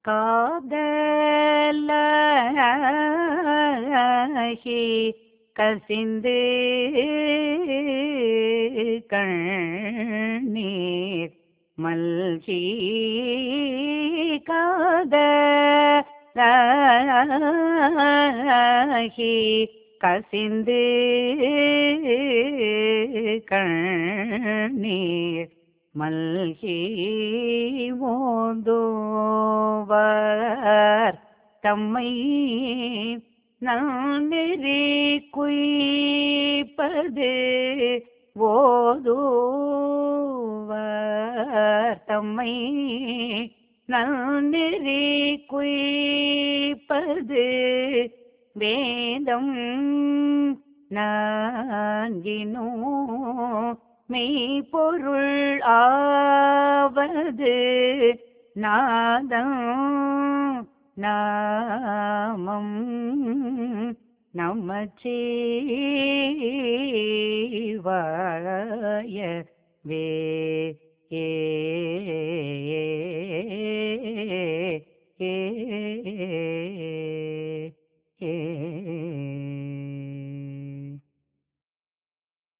காதலாகி கசிந்து கண்ணீர் மல்கி காதலாகி கசிந்து கண்ணீர் மல்கி ஓந்தோவர் தம்மை நன்னெறி குய்ப்பது ஓதுவர் தம்மை நன்னெறி குய்ப்பது வேதம் நான்கினோ மெய்ப்பொருள் ஆவது நாதம் நாமம் நமச்சிவாய வே ஏ